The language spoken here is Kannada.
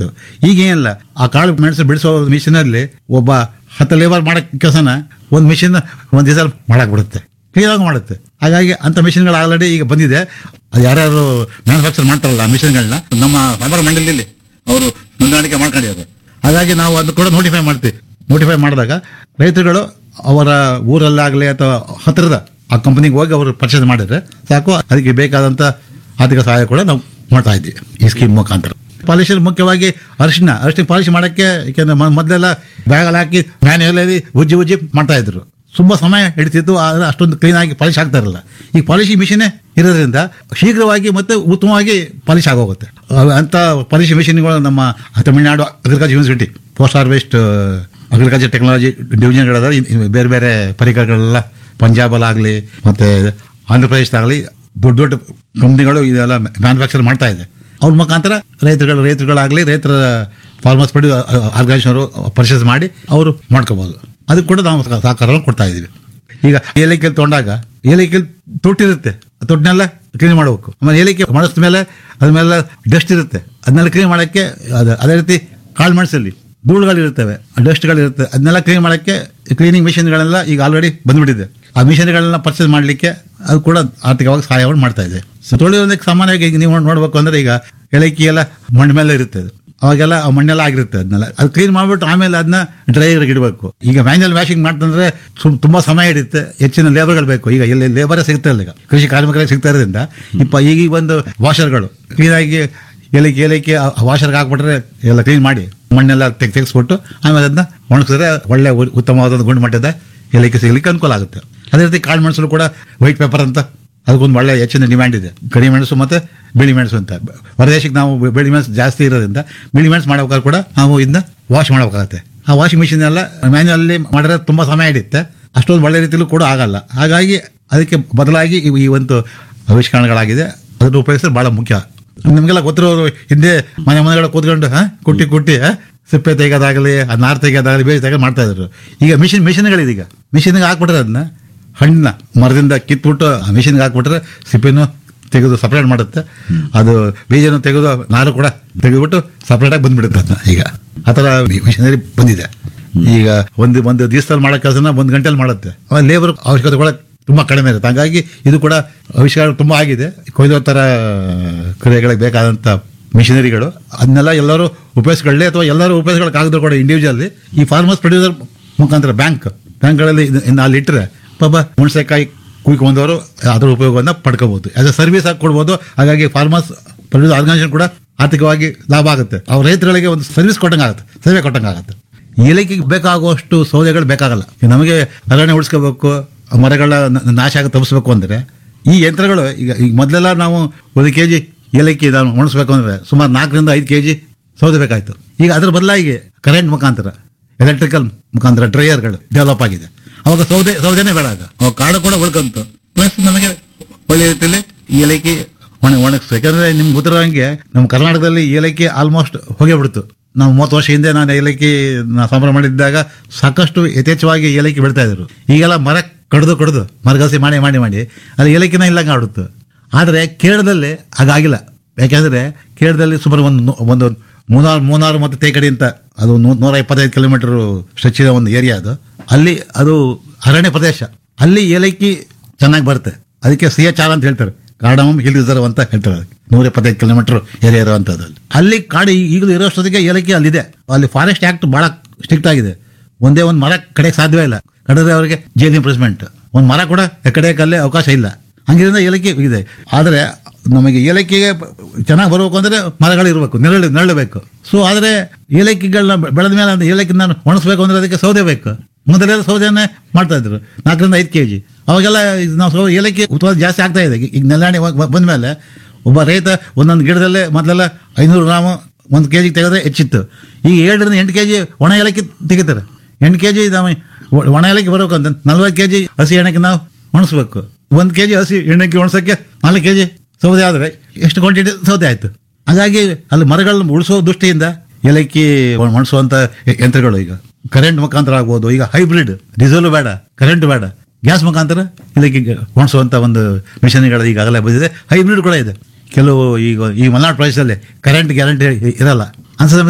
ಇತ್ತು ಈಗ ಏನಿಲ್ಲ ಆ ಕಾಳು ಮೆಣಸು ಬಿಡಿಸೋ ಮಿಷಿನಲ್ಲಿ ಒಬ್ಬ ಹತ್ತು ಲೇಬರ್ ಮಾಡೋ ಕೆಲಸನ ಒಂದು ಮಿಷಿನ್ ಒಂದು ದಿವಸ ಮಾಡಕ್ ಬಿಡುತ್ತೆ ಕ್ಲಿಯರಾಗಿ ಮಾಡುತ್ತೆ ಹಾಗಾಗಿ ಅಂಥ ಮಿಷಿನ್ಗಳು ಆಲ್ರೆಡಿ ಈಗ ಬಂದಿದೆ ಅದು ಯಾರ್ಯಾರು ಮ್ಯಾನುಫ್ಯಾಕ್ಚರ್ ಮಾಡ್ತಾರಲ್ಲ ಆ ಮಿಷಿನ್ಗಳನ್ನ ನಮ್ಮ ವ್ಯಾಪಾರ ಮಂಡಳಿಯಲ್ಲಿ ಅವರು ನೋಂದಾಣಿಕೆ ಮಾಡ್ಕೊಂಡಿದ್ದಾರೆ ಹಾಗಾಗಿ ನಾವು ಅದು ಕೂಡ ನೋಟಿಫೈ ಮಾಡ್ತೀವಿ ನೋಟಿಫೈ ಮಾಡಿದಾಗ ರೈತರುಗಳು ಅವರ ಊರಲ್ಲಾಗಲಿ ಅಥವಾ ಹತ್ತಿರದ ಆ ಕಂಪನಿಗೆ ಹೋಗಿ ಅವರು ಪರ್ಚೇಸ್ ಮಾಡಿದ್ರೆ ಸಾಕು ಅದಕ್ಕೆ ಬೇಕಾದಂಥ ಆರ್ಥಿಕ ಸಹಾಯ ಕೂಡ ನಾವು ಮಾಡ್ತಾ ಇದ್ದೀವಿ ಈ ಸ್ಕೀಮ್ ಮುಖಾಂತರ ಪಾಲಿಶ್ ಮುಖ್ಯವಾಗಿ ಅರಿಶಿನ ಅರಿಶಿನ ಪಾಲಿಶ್ ಮಾಡೋಕ್ಕೆ ಯಾಕೆಂದ್ರೆ ಮ- ಮೊದಲೆಲ್ಲ ಬ್ಯಾಗಲ್ಲಿ ಹಾಕಿ ಮ್ಯಾನ್ಯುವಲಲ್ಲಿ ಉಜ್ಜಿ ಉಜ್ಜಿ ಮಾಡ್ತಾ ಇದ್ರು ತುಂಬ ಸಮಯ ಹಿಡಿತಿತ್ತು ಆದರೆ ಅಷ್ಟೊಂದು ಕ್ಲೀನಾಗಿ ಪಾಲಿಶ್ ಆಗ್ತಾ ಇರಲಿಲ್ಲ ಈಗ ಪಾಲಿಶಿಂಗ್ ಮಿಷಿನೇ ಇರೋದ್ರಿಂದ ಶೀಘ್ರವಾಗಿ ಮತ್ತು ಉತ್ತಮವಾಗಿ ಪಾಲಿಶ್ ಆಗೋಗುತ್ತೆ ಅವ್- ಅಂಥ ಪಾಲಿಶ್ ಮಿಷಿನ್ಗಳು ನಮ್ಮ Tamil Nadu agriculture university post harvest agriculture technology ಡಿವಿಷನ್ಗಳದ ಬೇರೆ ಬೇರೆ ಪರಿಕರಗಳೆಲ್ಲ ಪಂಜಾಬಲ್ಲಾಗಲಿ ಮತ್ತು ಆಂಧ್ರ ಪ್ರದೇಶದಾಗಲಿ ದೊಡ್ಡ ದೊಡ್ಡ ಕಂಪ್ನಿಗಳು ಇದೆಲ್ಲ ಮ್ಯಾನುಫ್ಯಾಕ್ಚರ್ ಮಾಡ್ತಾ ಇದೆ ಅವ್ರ ಮುಖಾಂತರ ರೈತರುಗಳು ರೈತರುಗಳಾಗಲಿ ರೈತರ ಫಾರ್ಮರ್ಸ್ ಪಡಿ ಆರ್ಗನೈಸೇಷನ್ ಅವರು ಪರ್ಚೇಸ್ ಮಾಡಿ ಅವರು ಮಾಡ್ಕೋಬೋದು ಅದಕ್ಕೆ ಕೂಡ ನಾವು ಸಹ- ಸಹಕಾರವನ್ನು ಕೊಡ್ತಾ ಇದ್ದೀವಿ ಈಗ ಏಲಕ್ಕಿ ತೊಗೊಂಡಾಗ ಏಲಕ್ಕಿ ತೊಟ್ಟಿರುತ್ತೆ ಆ ತೊಟ್ಟನ್ನೆಲ್ಲ ಕ್ಲೀನ್ ಮಾಡಬೇಕು ಆಮೇಲೆ ಏಲಕ್ಕಿ ಮಾಡಿದ ಮೇಲೆ ಅದ್ರ ಮೇಲೆ ಡಸ್ಟ್ ಇರುತ್ತೆ ಅದನ್ನೆಲ್ಲ ಕ್ಲೀನ್ ಮಾಡೋಕ್ಕೆ ಅದು ಅದೇ ರೀತಿ ಕಾಳು ಮೆಣಸಲ್ಲಿ ಧೂಳುಗಳಿರ್ತವೆ ಡಸ್ಟ್ಗಳಿರುತ್ತೆ ಅದನ್ನೆಲ್ಲ ಕ್ಲೀನ್ ಮಾಡೋಕ್ಕೆ ಕ್ಲೀನಿಂಗ್ ಮಿಷಿನ್ಗಳೆಲ್ಲ ಈಗ ಆಲ್ರೆಡಿ ಬಂದ್ಬಿಟ್ಟಿದೆ ಆ ಮಿಷಿನ್ಗಳನ್ನ ಪರ್ಚೇಸ್ ಮಾಡಲಿಕ್ಕೆ ಅದು ಕೂಡ ಆರ್ಥಿಕವಾಗಿ ಸಹಾಯವನ್ನು ಮಾಡ್ತಾ ಇದೆ ಸೊ ತೊಳೆಯೋದಕ್ಕೆ ಸಾಮಾನ್ಯವಾಗಿ ಈಗ ನೀವು ನೋಡ್ಬೇಕು ಅಂದ್ರೆ ಈಗ ಏಲಕ್ಕಿ ಎಲ್ಲ ಮಣ್ಣು ಮೇಲೆ ಇರುತ್ತೆ ಅದು ಅವಾಗೆಲ್ಲ ಆ ಮಣ್ಣೆಲ್ಲ ಆಗಿರುತ್ತೆ ಅದನ್ನೆಲ್ಲ ಅದು ಕ್ಲೀನ್ ಮಾಡ್ಬಿಟ್ಟು ಆಮೇಲೆ ಅದನ್ನ ಡ್ರೈಯರ್ಗೆ ಇಡಬೇಕು ಈಗ ಮ್ಯಾನ್ಯಲ್ ವಾಷಿಂಗ್ ಮಾಡ್ತಂದ್ರೆ ಸುಮ್ ತುಂಬಾ ಸಮಯ ಹಿಡಿಯುತ್ತೆ ಹೆಚ್ಚಿನ ಲೇಬರ್ಗಳು ಬೇಕು ಈಗ ಎಲ್ಲಿ ಲೇಬರೇ ಸಿಗ್ತಾ ಇಲ್ಲ ಈಗ ಕೃಷಿ ಕಾರ್ಮಿಕರಿಗೆ ಸಿಗ್ತಾ ಇರೋದ್ರಿಂದ ಇಪ್ಪ ಈಗ ಈ ಒಂದು ವಾಷರ್ಗಳು ಕ್ಲೀನಾಗಿ ಏಲಕ್ಕಿ ಏಲಕ್ಕಿ ಆ ವಾಷರ್ಗೆ ಹಾಕ್ಬಿಟ್ರೆ ಎಲ್ಲ ಕ್ಲೀನ್ ಮಾಡಿ ಮಣ್ಣೆಲ್ಲ ತೆಗ್ ತೆಗೆಸ್ಬಿಟ್ಟು ಆಮೇಲೆ ಅದನ್ನ ಒಣಗಿಸಿದ್ರೆ ಒಳ್ಳೆ ಉ- ಉತ್ತಮವಾದ ಗುಣಮಟ್ಟದ ಏಲಕ್ಕಿ ಸಿಗಲಿಕ್ಕೆ ಅನುಕೂಲ ಆಗುತ್ತೆ ಅದೇ ರೀತಿ ಕಾಳು ಮೆಣಸು ಕೂಡ ವೈಟ್ ಪೇಪರ್ ಅಂತ ಅದಕ್ಕೊಂದು ಒಳ್ಳೆ ಹೆಚ್ಚಿನ ಡಿಮ್ಯಾಂಡ್ ಇದೆ ಕಡಿ ಮೆಣಸು ಮತ್ತೆ ಬಿಳಿ ಮೆಣಸು ಅಂತ ಹೊರದೇಶಕ್ಕೆ ನಾವು ಬಿಳಿ ಮೆಣಸು ಜಾಸ್ತಿ ಇರೋದ್ರಿಂದ ಬಿಳಿ ಮೆಣಸು ಮಾಡ್ಬೇಕಾದ್ರೆ ಕೂಡ ನಾವು ಇದನ್ನ ವಾಶ್ ಮಾಡಬೇಕಾಗತ್ತೆ ಆ ವಾಷಿಂಗ್ ಮಿಷಿನ್ ಎಲ್ಲ ಮ್ಯಾನ್ಯಲ್ಲಿ ಮಾಡಿದ್ರೆ ತುಂಬಾ ಸಮಯ ಹಿಡಿಯುತ್ತೆ ಅಷ್ಟೊಂದು ಒಳ್ಳೆ ರೀತಿಲೂ ಕೂಡ ಆಗಲ್ಲ ಹಾಗಾಗಿ ಅದಕ್ಕೆ ಬದಲಾಗಿ ಇವು ಈ ಒಂದು ಆವಿಷ್ಕರಣಗಳಾಗಿದೆ ಅದನ್ನು ಉಪಯೋಗಿಸಿದ್ರೆ ಬಹಳ ಮುಖ್ಯ ನಿಮಗೆಲ್ಲ ಗೊತ್ತಿರೋರು ಹಿಂದೆ ಮನೆ ಮನೆಗಳ ಕೂತ್ಕೊಂಡು ಹಾ ಕುಟ್ಟಿ ಕುಟ್ಟಿ ಹಾ, ಸಿಪ್ಪೆ ತೆಗೆಯೋದಾಗಲಿ ಆ ನಾರು ತೆಗೆಯೋದಾಗಲಿ ಬೇರೆ ತೆಗೆದು ಮಾಡ್ತಾ ಇದ್ರು ಈಗ ಮಿಷಿನ್ ಮಿಷಿನ್ಗಳಿದೀಗ ಮಿಷಿನ್ಗೆ ಹಾಕ್ಬಿಟ್ರೆ ಅದನ್ನ ಹಣ್ಣನ್ನ ಮರದಿಂದ ಕಿತ್ಬಿಟ್ಟು ಆ ಮಿಷಿನ್ಗೆ ಹಾಕ್ಬಿಟ್ರೆ ಸಿಪ್ಪೆನೂ ತೆಗೆದು ಸಪ್ರೇಟ್ ಮಾಡುತ್ತೆ ಅದು ಬೀಜನೂ ತೆಗೆದು ನಾರು ಕೂಡ ತೆಗೆದುಬಿಟ್ಟು ಸಪ್ರೇಟಾಗಿ ಬಂದ್ಬಿಡುತ್ತೆ ಅದನ್ನ ಈಗ ಆ ಥರ ಮಿಷಿನರಿ ಬಂದಿದೆ ಈಗ ಒಂದು ಒಂದು ದಿವಸದಲ್ಲಿ ಮಾಡೋ ಕೆಲಸನ ಒಂದು ಗಂಟೆಲಿ ಮಾಡುತ್ತೆ ಆಮೇಲೆ ಲೇಬರ್ ಅವಶ್ಯಕತೆ ಕೂಡ ತುಂಬಾ ಕಡಿಮೆ ಇರುತ್ತೆ ಹಾಗಾಗಿ ಇದು ಕೂಡ ಆವಿಷ್ಕಾರ ತುಂಬಾ ಆಗಿದೆ ಕೊಯ್ಲು ಥರ ಕ್ರಿಯೆಗಳಿಗೆ ಬೇಕಾದಂಥ ಮಿಷಿನರಿಗಳು ಅದನ್ನೆಲ್ಲ ಎಲ್ಲರೂ ಉಪಯೋಗಿಸ್ಕೊಳ್ಳಿ ಅಥವಾ ಎಲ್ಲರೂ ಉಪಯೋಗಿಸ್ಕೊಳ್ಳೋಕ್ಕಾಗದ್ರು ಕೂಡ ಇಂಡಿವಿಜುವಲ್ಲಿ ಈ ಫಾರ್ಮರ್ಸ್ ಪ್ರೊಡ್ಯೂಸರ್ ಮುಖಾಂತರ ಬ್ಯಾಂಕ್ ಬ್ಯಾಂಕ್ಗಳಲ್ಲಿ ಇನ್ನು ಅಲ್ಲಿ ಇಟ್ಟರೆ ಪಾಪ ಹುಣಸೆಕಾಯಿ ಕುಯ್ಕೊಂಡವರು ಅದರ ಉಪಯೋಗವನ್ನು ಪಡ್ಕೋಬಹುದು ಆಸ್ ಎ ಸರ್ವಿಸ್ ಆಗಿ ಕೊಡ್ಬೋದು ಹಾಗಾಗಿ ಫಾರ್ಮರ್ಸ್ ಪ್ರೊಡ್ಯೂಸರ್ ಆರ್ಗನೈಸೇಷನ್ ಕೂಡ ಆರ್ಥಿಕವಾಗಿ ಲಾಭ ಆಗುತ್ತೆ ಅವ್ರ ರೈತರುಗಳಿಗೆ ಒಂದು ಸರ್ವಿಸ್ ಕೊಟ್ಟಂಗೆ ಆಗುತ್ತೆ ಸೇವೆ ಕೊಟ್ಟಂಗೆ ಆಗುತ್ತೆ ಏಲಕ್ಕಿಗೆ ಬೇಕಾಗುವಷ್ಟು ಸೌದೆಗಳು ಬೇಕಾಗಲ್ಲ ಈಗ ನಮಗೆ ಅರಣ್ಯ ಉಳಿಸ್ಕೋಬೇಕು ಮರಗಳ ನ- ನಾಶ ಆಗ ತಪ್ಪಿಸ್ಬೇಕು ಅಂದರೆ ಈ ಯಂತ್ರಗಳು ಈಗ ಈಗ ಮೊದಲೆಲ್ಲ ನಾವು ಒಂದು ಕೆ ಜಿ ಏಲಕ್ಕಿ ನಾವು ಒಣಸ್ಬೇಕು ಅಂದರೆ ಸುಮಾರು ನಾಲ್ಕರಿಂದ ಐದು ಕೆ ಜಿ ಸೌದೆ ಬೇಕಾಯಿತು ಈಗ ಅದರ ಬದಲಾಗಿ ಕರೆಂಟ್ ಮುಖಾಂತರ ಎಲೆಕ್ಟ್ರಿಕಲ್ ಮುಖಾಂತರ ಡ್ರೈಯರ್ಗಳು ಡೆವಲಪ್ ಆಗಿದೆ ಅವಾಗ ಸೌದೆ ಸೌದೆನೇ ಬೇಡ ಆಗ ಅವಾಗ ಕಾಡು ಕೂಡ ಉಳ್ಕೊಂತು ಪ್ಲಸ್ ನಮಗೆ ಒಳ್ಳೆ ರೀತಿಯಲ್ಲಿ ಏಲಕ್ಕಿ ಒಣ ಒಣಗಿಸ್ತು ಯಾಕಂದ್ರೆ ನಿಮ್ಗೆ ಗೊತ್ತಿರೋ ಹಂಗೆ ನಮ್ಮ ಕರ್ನಾಟಕದಲ್ಲಿ ಏಲಕ್ಕಿ ಆಲ್ಮೋಸ್ಟ್ ಹೋಗೇ ಬಿಡ್ತು ನಾವು ಮೂವತ್ತು ವರ್ಷ ಹಿಂದೆ ನಾನು ಏಲಕ್ಕಿ ನಾ ಸಂಬಳ ಮಾಡಿದ್ದಾಗ ಸಾಕಷ್ಟು ಯಥೇಚ್ಛವಾಗಿ ಏಲಕ್ಕಿ ಬೆಳಿತಾ ಇದ್ರು ಈಗೆಲ್ಲ ಮರ ಕಡ್ದು ಕಡ್ದು ಮರಗಸಿ ಮಾಡಿ ಮಾಡಿ ಮಾಡಿ ಅದು ಏಲಕ್ಕಿನ ಇಲ್ಲಂಗೆ ಆಡುತ್ತೆ ಆದರೆ ಕೇರಳದಲ್ಲಿ ಹಾಗಾಗಿಲ್ಲ ಯಾಕೆಂದ್ರೆ ಕೇರಳದಲ್ಲಿ ಸುಮಾರು ಒಂದು ನೂ- ಒಂದು ಮೂನಾರು ಮೂನಾರು ಮತ್ತು ತೇಕಡಿ ಅಂತ ಅದು ನೂ- ನೂರ ಇಪ್ಪತ್ತೈದು ಕಿಲೋಮೀಟರ್ ಸ್ಟ್ರೆಚ್ ಇರೋ ಒಂದು ಏರಿಯಾ ಅದು ಅಲ್ಲಿ ಅದು ಅರಣ್ಯ ಪ್ರದೇಶ ಅಲ್ಲಿ ಏಲಕ್ಕಿ ಚೆನ್ನಾಗಿ ಬರುತ್ತೆ ಅದಕ್ಕೆ ಸಿ ಎಚ್ ಆರ್ ಅಂತ ಹೇಳ್ತಾರೆ ಕಾರ್ಡಮಮ್ ಹಿಲ್ ರಿಸರ್ವ್ ಅಂತ ಹೇಳ್ತಾರೆ ಅದಕ್ಕೆ ನೂರ ಇಪ್ಪತ್ತೈದು ಕಿಲೋಮೀಟರ್ ಏರಿಯಾ ಇರುವಂಥದ್ದು ಅಲ್ಲಿ ಅಲ್ಲಿ ಕಾಡು ಈ- ಈಗಲೂ ಇರೋಷ್ಟೊತ್ತಿಗೆ ಏಲಕ್ಕಿ ಅಲ್ಲಿದೆ ಅಲ್ಲಿ ಫಾರೆಸ್ಟ್ ಆಕ್ಟ್ ಬಹಳ ಸ್ಟ್ರಿಕ್ಟ್ ಆಗಿದೆ ಒಂದೇ ಒಂದು ಮರ ಕಡೆಗೆ ಸಾಧ್ಯವೇ ಇಲ್ಲ ಕಡಿದ್ರೆ ಅವರಿಗೆ ಜೈಲ್ ಇಂಪ್ರೆಸ್ಮೆಂಟ್ ಒಂದು ಮರ ಕೂಡ ಕಡೆಯಕ್ಕಲ್ಲೇ ಅವಕಾಶ ಇಲ್ಲ ಹಂಗಿರಿಂದ ಏಲಕ್ಕಿ ಇದೆ ಆದರೆ ನಮಗೆ ಏಲಕ್ಕಿಗೆ ಚೆನ್ನಾಗಿ ಬರಬೇಕು ಅಂದರೆ ಮರಗಳು ಇರಬೇಕು ನೆರಳು ನೆರಳು ಬೇಕು ಸೊ ಆದರೆ ಏಲಕ್ಕಿಗಳನ್ನ ಬೆಳೆದ ಮೇಲೆ ಅದು ಏಲಕ್ಕಿ ನಾನು ಒಣಸ್ಬೇಕು ಅಂದ್ರೆ ಅದಕ್ಕೆ ಸೌದೆ ಬೇಕು ಮೊದಲೆಲ್ಲ ಸೌದೆಯನ್ನೇ ಮಾಡ್ತಾ ಇದ್ರು ನಾಲ್ಕರಿಂದ ಐದು ಕೆ ಜಿ ಅವಾಗೆಲ್ಲ ಇದು ನಾವು ಸೌ ಏಲಕ್ಕಿ ಉತ್ಪಾದನೆ ಜಾಸ್ತಿ ಆಗ್ತಾ ಇದೆ ಈಗ ನೆಲ್ಲಾಣಿ ಬಂದ ಮೇಲೆ ಒಬ್ಬ ರೈತ ಒಂದೊಂದು ಗಿಡದಲ್ಲೇ ಮೊದಲೆಲ್ಲ ಐನೂರು ಗ್ರಾಮ್ ಒಂದು ಕೆ ಜಿಗೆ ತೆಗೆದ್ರೆ ಹೆಚ್ಚಿತ್ತು ಈಗ ಏಳರಿಂದ ಎಂಟು ಕೆ ಜಿ ಒಣ ಏಲಕ್ಕಿ ತೆಗಿತಾರೆ ಎಂಟು ಕೆ ಜಿ ನಾವು ಒ- ಒಣ ಏಲಕ್ಕಿ ಬರಬೇಕು ಅಂತ ನಲ್ವತ್ತು ಕೆ ಜಿ ಹಸಿ ಎಣ್ಣೆಗೆ ನಾವು ಒಣಸ್ಬೇಕು ಒಂದು ಕೆ ಜಿ ಹಸಿ ಎಣ್ಣೆಗೆ ಒಣಸೋಕ್ಕೆ ನಾಲ್ಕು ಕೆ ಜಿ ಸೌದೆ ಆದರೆ ಎಷ್ಟು ಕ್ವಾಂಟಿಟಿ ಸೌದೆ ಆಯಿತು ಹಾಗಾಗಿ ಅಲ್ಲಿ ಮರಗಳನ್ನ ಉಳಿಸೋ ದೃಷ್ಟಿಯಿಂದ ಏಲಕ್ಕಿ ಒಣಸುವಂಥ ಯಂತ್ರಗಳು ಈಗ ಕರೆಂಟ್ ಮುಖಾಂತರ ಆಗ್ಬೋದು ಈಗ ಹೈಬ್ರಿಡ್ ಡೀಸೆಲ್ ಬೇಡ ಕರೆಂಟ್ ಬೇಡ ಗ್ಯಾಸ್ ಮುಖಾಂತರ ಇದಕ್ಕೆ ಒಣಸುವಂಥ ಒಂದು ಮಿಷನ್ಗಳು ಈಗಾಗಲೇ ಬಂದಿದೆ ಹೈಬ್ರಿಡ್ ಕೂಡ ಇದೆ ಕೆಲವು ಈಗ ಈ ಮಲೆನಾಡು ಪ್ರದೇಶದಲ್ಲಿ ಕರೆಂಟ್ ಗ್ಯಾರಂಟಿ ಇರಲ್ಲ ಅಂತ